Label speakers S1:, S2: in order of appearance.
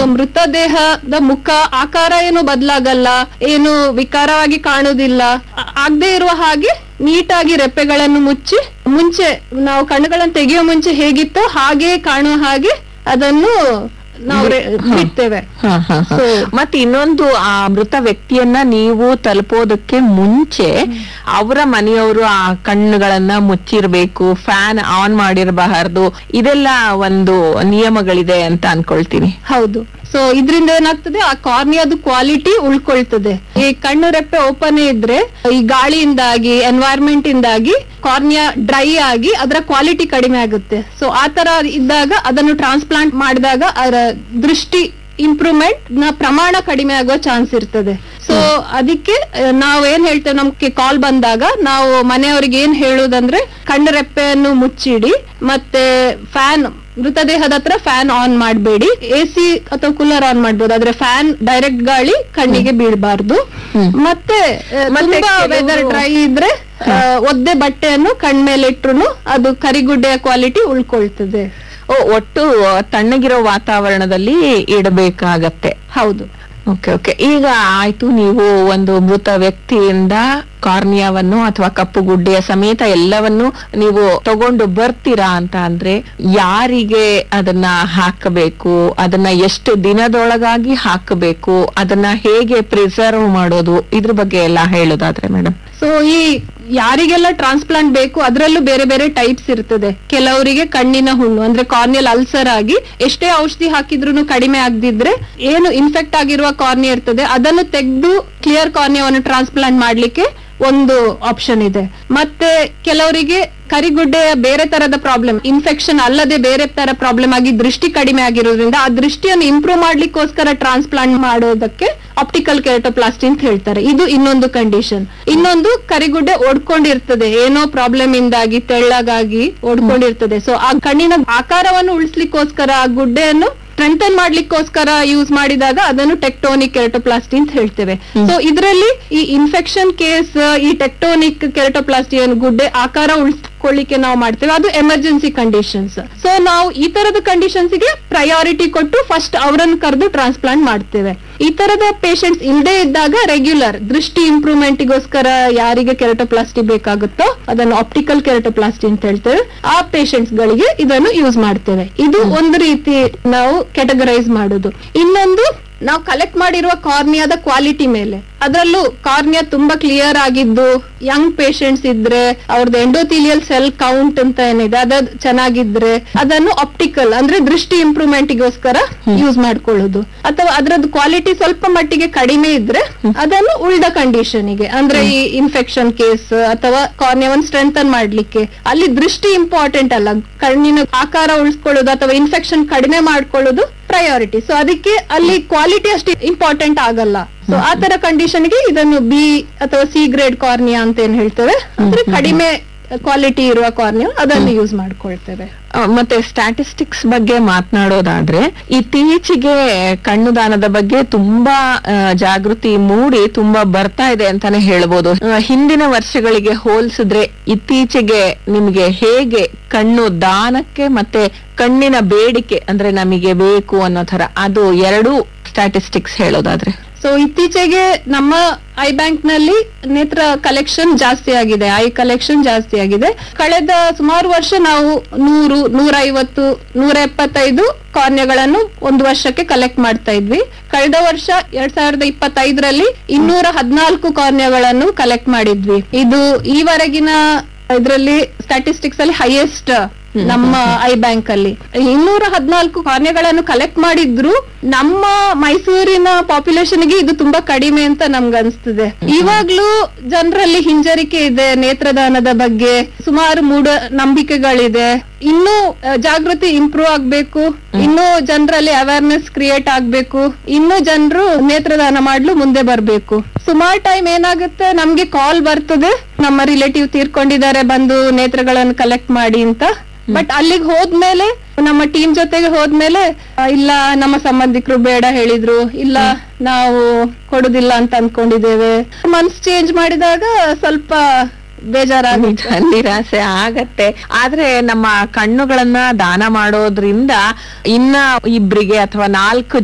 S1: ಮೃತದೇಹದ ಮುಖ ಆಕಾರ ಏನು ಬದಲಾಗಲ್ಲ ಏನು ವಿಕಾರವಾಗಿ ಕಾಣುವುದಿಲ್ಲ ಆ- ಆಗದೆ ಇರುವ ಹಾಗೆ ನೀಟಾಗಿ ರೆಪ್ಪೆಗಳನ್ನು ಮುಚ್ಚಿ ಮುಂಚೆ ನಾವು ಕಣ್ಣುಗಳನ್ನು ತೆಗೆಯೋ ಮುಂಚೆ ಹೇಗಿತ್ತೋ ಹಾಗೆ ಕಾಣುವ ಹಾಗೆ ಅದನ್ನು ನಾವು ರೆ- ಬಿಡ್ತೇವೆ
S2: ಹ, ಹ, ಹ.
S1: So-
S2: ಮತ್ತೆ ಇನ್ನೊಂದು ಆ ಮೃತ ವ್ಯಕ್ತಿಯನ್ನ ನೀವು ತಲುಪೋದಕ್ಕೆ ಮುಂಚೆ ಅವರ ಮನೆಯವರು ಆ ಕಣ್ಣುಗಳನ್ನ ಮುಚ್ಚಿರ್ಬೇಕು ಫ್ಯಾನ್ ಆನ್ ಮಾಡಿರಬಾರದು ಇದೆಲ್ಲ ಒಂದು ನಿಯಮಗಳಿದೆ ಅಂತ ಅನ್ಕೊಳ್ತೀನಿ
S1: ಹೌದು ಸೊ ಇದರಿಂದ ಏನಾಗ್ತದೆ ಆ ಕಾರ್ನಿಯಾದ ಕ್ವಾಲಿಟಿ ಉಳ್ಕೊಳ್ತದೆ ಈ ಕಣ್ಣು ರೆಪ್ಪೆ ಓಪನ್ ಇದ್ರೆ ಈ ಗಾಳಿಯಿಂದಾಗಿ ಎನ್ವೈರ್ಮೆಂಟ್ ಇಂದಾಗಿ ಕಾರ್ನಿಯಾ ಡ್ರೈ ಆಗಿ ಅದರ ಕ್ವಾಲಿಟಿ ಕಡಿಮೆ ಆಗುತ್ತೆ ಸೊ ಆ ತರ ಇದ್ದಾಗ ಅದನ್ನು ಟ್ರಾನ್ಸ್ಪ್ಲಾಂಟ್ ಮಾಡಿದಾಗ ಅದರ ದೃಷ್ಟಿ ಇಂಪ್ರೂವ್ಮೆಂಟ್ ನ ಪ್ರಮಾಣ ಕಡಿಮೆ ಆಗೋ ಚಾನ್ಸ್ ಇರ್ತದೆ ಸೊ ಅದಕ್ಕೆ ನಾವ್ ಏನ್ ಹೇಳ್ತೇವೆ ನಮ್ಗೆ ಕಾಲ್ ಬಂದಾಗ ನಾವು ಮನೆಯವರಿಗೆ ಏನ್ ಹೇಳುದಂದ್ರೆ ಕಣ್ಣು ರೆಪ್ಪೆಯನ್ನು ಮುಚ್ಚಿಡಿ ಮತ್ತೆ ಫ್ಯಾನ್ ಮೃತದೇಹದ ಹತ್ರ ಫ್ಯಾನ್ ಆನ್ ಮಾಡಬೇಡಿ ಎ ಸಿ ಅಥವಾ ಕೂಲರ್ ಆನ್ ಮಾಡ್ಬೋದು ಆದ್ರೆ ಫ್ಯಾನ್ ಡೈರೆಕ್ಟ್ ಗಾಳಿ ಕಣ್ಣಿಗೆ ಬೀಳಬಾರ್ದು
S2: ಹ್ಮ್.
S1: ಮತ್ತೆ ಆ,
S2: ಮತ್ತೆ
S1: ತುಂಬಾ
S2: ಕೆಲವ್ರು-
S1: ವೆದರ್ ಡ್ರೈ ಇದ್ರೆ ಆ, ಒದ್ದೆ ಬಟ್ಟೆಯನ್ನು ಕಣ್ಮೇಲೆ ಇಟ್ರು ಅದು ಕರಿಗುಡ್ಡೆಯ ಕ್ವಾಲಿಟಿ ಉಳ್ಕೊಳ್ತದೆ
S2: ಓ ಒಟ್ಟು ತಣ್ಣಗಿರೋ ವಾತಾವರಣದಲ್ಲಿ ಇಡಬೇಕಾಗತ್ತೆ
S1: ಹೌದು
S2: ಓಕೆ ಓಕೆ ಈಗ ಆಯ್ತು ನೀವು ಒಂದು ಮೃತ ವ್ಯಕ್ತಿಯಿಂದ ಕಾರ್ನಿಯಾವನ್ನು ಅಥವಾ ಕಪ್ಪು ಗುಡ್ಡೆಯ ಸಮೇತ ಎಲ್ಲವನ್ನು ನೀವು ತಗೊಂಡು ಬರ್ತೀರಾ ಅಂತ ಅಂದ್ರೆ ಯಾರಿಗೆ ಅದನ್ನ ಹಾಕಬೇಕು ಅದನ್ನ ಎಷ್ಟು ದಿನದೊಳಗಾಗಿ ಹಾಕಬೇಕು ಅದನ್ನ ಹೇಗೆ ಪ್ರಿಸರ್ವ್ ಮಾಡೋದು ಇದ್ರ ಬಗ್ಗೆ ಎಲ್ಲ ಹೇಳೋದಾದ್ರೆ ಮೇಡಮ್
S1: ಸೊ ಈ ಯಾರಿಗೆಲ್ಲ ಟ್ರಾನ್ಸ್ಪ್ಲಾಂಟ್ ಬೇಕು ಅದರಲ್ಲೂ ಬೇರೆ ಬೇರೆ ಟೈಪ್ಸ್ ಇರ್ತದೆ ಕೆಲವರಿಗೆ ಕಣ್ಣಿನ ಹುಣ್ಣು ಅಂದ್ರೆ ಕಾರ್ನಿಯಲ್ ಅಲ್ಸರ್ ಆಗಿ ಎಷ್ಟೇ ಔಷಧಿ ಹಾಕಿದ್ರು ಕಡಿಮೆ ಆಗದಿದ್ರೆ ಏನು ಇನ್ಫೆಕ್ಟ್ ಆಗಿರುವ ಕಾರ್ನಿಯ ಇರ್ತದೆ ಅದನ್ನು ತೆಗೆದು ಕ್ಲಿಯರ್ ಕಾರ್ನಿಯವನ್ನು ಟ್ರಾನ್ಸ್ಪ್ಲಾಂಟ್ ಮಾಡ್ಲಿಕ್ಕೆ ಒಂದು ಆಪ್ಷನ್ ಇದೆ ಮತ್ತೆ ಕೆಲವರಿಗೆ ಕರಿಗುಡ್ಡೆಯ ಬೇರೆ ತರದ ಪ್ರಾಬ್ಲಮ್ ಇನ್ಫೆಕ್ಷನ್ ಅಲ್ಲದೆ ಬೇರೆ ತರ ಪ್ರಾಬ್ಲಮ್ ಆಗಿ ದೃಷ್ಟಿ ಕಡಿಮೆ ಆಗಿರೋದ್ರಿಂದ ಆ ದೃಷ್ಟಿಯನ್ನು ಇಂಪ್ರೂವ್ ಮಾಡ್ಲಿಕ್ಕೋಸ್ಕರ ಟ್ರಾನ್ಸ್ಪ್ಲಾಂಟ್ ಮಾಡೋದಕ್ಕೆ ಆಪ್ಟಿಕಲ್ ಕೆರಟೋಪ್ಲಾಸ್ಟಿ ಅಂತ ಹೇಳ್ತಾರೆ ಇದು ಇನ್ನೊಂದು ಕಂಡೀಷನ್ ಇನ್ನೊಂದು ಕರಿಗುಡ್ಡೆ ಒಡ್ಕೊಂಡಿರ್ತದೆ ಏನೋ ಪ್ರಾಬ್ಲಮ್ ಇಂದಾಗಿ ತೆಳ್ಳಗಾಗಿ ಒಡ್ಕೊಂಡಿರ್ತದೆ ಸೊ ಆ ಕಣ್ಣಿನ ಆಕಾರವನ್ನು ಉಳಿಸ್ಲಿಕ್ಕೋಸ್ಕರ ಆ ಗುಡ್ಡೆಯನ್ನು ಸ್ಟ್ರೆಂಥನ್ ಮಾಡ್ಲಿಕ್ಕೋಸ್ಕರ ಯೂಸ್ ಮಾಡಿದಾಗ ಅದನ್ನು ಟೆಕ್ಟೋನಿಕ್ ಕೆರಟೋಪ್ಲಾಸ್ಟಿ ಅಂತ ಹೇಳ್ತೇವೆ ಸೊ ಇದರಲ್ಲಿ ಈ ಇನ್ಫೆಕ್ಷನ್ ಕೇಸ್ ಈ ಟೆಕ್ಟೋನಿಕ್ ಕೆರಟೋಪ್ಲಾಸ್ಟಿ ಏನು ಗುಡ್ಡೆ ಆಕಾರ ಉಳಿಸ್ಕೊಳ್ಳಿಕ್ಕೆ ನಾವು ಮಾಡ್ತೇವೆ ಅದು ಎಮರ್ಜೆನ್ಸಿ ಕಂಡೀಷನ್ಸ್ ಸೊ ನಾವು ಈ ತರದ ಕಂಡೀಷನ್ಸ್ ಗೆ ಪ್ರಯಾರಿಟಿ ಕೊಟ್ಟು ಫಸ್ಟ್ ಅವರನ್ನು ಕರೆದು ಟ್ರಾನ್ಸ್ಪ್ಲಾಂಟ್ ಮಾಡ್ತೇವೆ ಈ ತರದ ಪೇಷಂಟ್ಸ್ ಇಲ್ಲದೆ ಇದ್ದಾಗ ರೆಗ್ಯುಲರ್ ದೃಷ್ಟಿ ಇಂಪ್ರೂವ್ಮೆಂಟ್ ಗೋಸ್ಕರ ಯಾರಿಗೆ ಕೆರಟೋಪ್ಲಾಸ್ಟಿ ಬೇಕಾಗುತ್ತೋ ಅದನ್ನು ಆಪ್ಟಿಕಲ್ ಕೆರಟೋಪ್ಲಾಸ್ಟಿ ಅಂತ ಹೇಳ್ತೇವೆ ಆ ಪೇಷಂಟ್ಸ್ ಗಳಿಗೆ ಇದನ್ನು ಯೂಸ್ ಮಾಡ್ತೇವೆ ಇದು ಒಂದು ರೀತಿ ನಾವು ಕ್ಯಾಟಗರೈಸ್ ಮಾಡೋದು ಇನ್ನೊಂದು ನಾವು ಕಲೆಕ್ಟ್ ಮಾಡಿರುವ ಕಾರ್ನಿಯಾದ ಕ್ವಾಲಿಟಿ ಮೇಲೆ ಅದರಲ್ಲೂ ಕಾರ್ನಿಯಾ ತುಂಬಾ ಕ್ಲಿಯರ್ ಆಗಿದ್ದು ಯಂಗ್ ಪೇಷಂಟ್ಸ್ ಇದ್ರೆ ಅವ್ರದ್ದು ಎಂಡೋಥಿಲಿಯಲ್ ಸೆಲ್ ಕೌಂಟ್ ಅಂತ ಏನಿದೆ ಅದ ಚೆನ್ನಾಗಿದ್ರೆ ಅದನ್ನು ಆಪ್ಟಿಕಲ್ ಅಂದ್ರೆ ದೃಷ್ಟಿ ಇಂಪ್ರೂವ್ಮೆಂಟ್ ಗೋಸ್ಕರ ಯೂಸ್ ಮಾಡ್ಕೊಳ್ಳೋದು ಅಥವಾ ಅದರದ್ದು ಕ್ವಾಲಿಟಿ ಸ್ವಲ್ಪ ಮಟ್ಟಿಗೆ ಕಡಿಮೆ ಇದ್ರೆ ಅದನ್ನು ಉಳ್ದ ಕಂಡೀಷನ್ ಗೆ ಅಂದ್ರೆ ಈ ಇನ್ಫೆಕ್ಷನ್ ಕೇಸ್ ಅಥವಾ ಕಾರ್ನಿಯಾವನ್ನು ಸ್ಟ್ರೆಂಥನ್ ಮಾಡ್ಲಿಕ್ಕೆ ಅಲ್ಲಿ ದೃಷ್ಟಿ ಇಂಪಾರ್ಟೆಂಟ್ ಅಲ್ಲ ಕಣ್ಣಿನ ಆಕಾರ ಉಳಿಸ್ಕೊಳ್ಳೋದು ಅಥವಾ ಇನ್ಫೆಕ್ಷನ್ ಕಡಿಮೆ ಮಾಡ್ಕೊಳ್ಳೋದು ಪ್ರಯಾರಿಟಿ ಸೊ ಅದಕ್ಕೆ ಅಲ್ಲಿ ಕ್ವಾಲಿಟಿ ಅಷ್ಟು ಇಂಪಾರ್ಟೆಂಟ್ ಆಗಲ್ಲ ಸೊ ಆ ತರ ಕಂಡೀಷನ್ ಗೆ ಇದನ್ನು ಬಿ ಅಥವಾ ಸಿ ಗ್ರೇಡ್ ಕಾರ್ನಿಯಾ ಅಂತ ಏನ್ ಹೇಳ್ತೇವೆ ಅಂದ್ರೆ ಕಡಿಮೆ ಕ್ವಾಲಿಟಿ ಇರುವ ಕಾರ್ನಿಯಾ ಅದನ್ನು ಯೂಸ್ ಮಾಡ್ಕೊಳ್ತೇವೆ
S2: ಆ, ಮತ್ತೆ ಸ್ಟ್ಯಾಟಿಸ್ಟಿಕ್ಸ್ ಬಗ್ಗೆ ಮಾತನಾಡೋದಾದ್ರೆ ಇತ್ತೀಚೆಗೆ ಕಣ್ಣು ದಾನದ ಬಗ್ಗೆ ತುಂಬಾ ಆ, ಜಾಗೃತಿ ಮೂಡಿ ತುಂಬಾ ಬರ್ತಾ ಇದೆ ಅಂತಾನೆ ಹೇಳ್ಬೋದು ಆ, ಹಿಂದಿನ ವರ್ಷಗಳಿಗೆ ಹೋಲಿಸಿದ್ರೆ ಇತ್ತೀಚೆಗೆ ನಿಮ್ಗೆ ಹೇಗೆ ಕಣ್ಣು ದಾನಕ್ಕೆ ಮತ್ತೆ ಕಣ್ಣಿನ ಬೇಡಿಕೆ ಅಂದ್ರೆ ನಮಗೆ ಬೇಕು ಅನ್ನೋ ತರ ಅದು ಎರಡೂ ಸ್ಟ್ಯಾಟಿಸ್ಟಿಕ್ಸ್ ಹೇಳೋದಾದ್ರೆ
S1: ಸೊ ಇತ್ತೀಚೆಗೆ ನಮ್ಮ ಐ ಬ್ಯಾಂಕ್ ನಲ್ಲಿ ನೇತ್ರ ಕಲೆಕ್ಷನ್ ಜಾಸ್ತಿ ಆಗಿದೆ ಐ ಕಲೆಕ್ಷನ್ ಜಾಸ್ತಿ ಆಗಿದೆ ಕಳೆದ ಸುಮಾರು ವರ್ಷ ನಾವು ನೂರು ನೂರೈವತ್ತು ನೂರ ಎಪ್ಪತ್ತೈದು ಕಾರ್ನ್ಯಗಳನ್ನು ಒಂದು ವರ್ಷಕ್ಕೆ ಕಲೆಕ್ಟ್ ಮಾಡ್ತಾ ಇದ್ವಿ ಕಳೆದ ವರ್ಷ ಎರಡ್ ಸಾವಿರದ ಇಪ್ಪತ್ತೈದರಲ್ಲಿ ಇನ್ನೂರ ಹದಿನಾಲ್ಕು ಕಾರ್ನ್ಯಗಳನ್ನು ಕಲೆಕ್ಟ್ ಮಾಡಿದ್ವಿ ಇದು ಈವರೆಗಿನ ಇದರಲ್ಲಿ ಸ್ಟ್ಯಾಟಿಸ್ಟಿಕ್ಸ್ ಅಲ್ಲಿ ಹೈಯೆಸ್ಟ್ ನಮ್ಮ ಐ ಬ್ಯಾಂಕ್ ಅಲ್ಲಿ ಇನ್ನೂರ ಹದಿನಾಲ್ಕು ಕಾರ್ಯಗಳನ್ನು ಕಲೆಕ್ಟ್ ಮಾಡಿದ್ರು ನಮ್ಮ ಮೈಸೂರಿನ ಪಾಪ್ಯುಲೇಷನ್ ಗೆ ಇದು ತುಂಬಾ ಕಡಿಮೆ ಅಂತ ನಮ್ಗೆ ಅನ್ಸ್ತದೆ ಇವಾಗ್ಲೂ ಜನರಲ್ಲಿ ಹಿಂಜರಿಕೆ ಇದೆ ನೇತ್ರದಾನದ ಬಗ್ಗೆ ಸುಮಾರು ಮೂಢ ನಂಬಿಕೆಗಳಿದೆ ಇನ್ನೂ ಆ, ಜಾಗೃತಿ ಇಂಪ್ರೂವ್ ಆಗ್ಬೇಕು ಇನ್ನೂ ಜನರಲ್ಲಿ ಅವೇರ್ನೆಸ್ ಕ್ರಿಯೇಟ್ ಆಗ್ಬೇಕು ಇನ್ನೂ ಜನರು ನೇತ್ರದಾನ ಮಾಡ್ಲು ಮುಂದೆ ಬರ್ಬೇಕು ಸುಮಾರು ಟೈಮ್ ಏನಾಗುತ್ತೆ ನಮ್ಗೆ ಕಾಲ್ ಬರ್ತದೆ ನಮ್ಮ ರಿಲೇಟಿವ್ ತೀರ್ಕೊಂಡಿದ್ದಾರೆ ಬಂದು ನೇತ್ರಗಳನ್ನು ಕಲೆಕ್ಟ್ ಮಾಡಿ ಅಂತ ಬಟ್ ಅಲ್ಲಿಗೆ ಹೋದ್ಮೇಲೆ ನಮ್ಮ ಟೀಮ್ ಜೊತೆಗೆ ಹೋದ್ಮೇಲೆ ಆ, ಇಲ್ಲ ನಮ್ಮ ಸಂಬಂಧಿಕರು ಬೇಡ ಹೇಳಿದ್ರು ಇಲ್ಲ ನಾವು ಕೊಡುದಿಲ್ಲ ಅಂತ ಅನ್ಕೊಂಡಿದ್ದೇವೆ ಮನ್ಸ್ ಚೇಂಜ್ ಮಾಡಿದಾಗ ಸ್ವಲ್ಪ ಬೇಜಾರಾಗುತ್ತೆ
S2: ನಿಜ ನಿರಾಸೆ ಆಗತ್ತೆ ಆದ್ರೆ ನಮ್ಮ ಕಣ್ಣುಗಳನ್ನ ದಾನ ಮಾಡೋದ್ರಿಂದ ಇನ್ನ ಇಬ್ರಿಗೆ ಅಥವಾ ನಾಲ್ಕು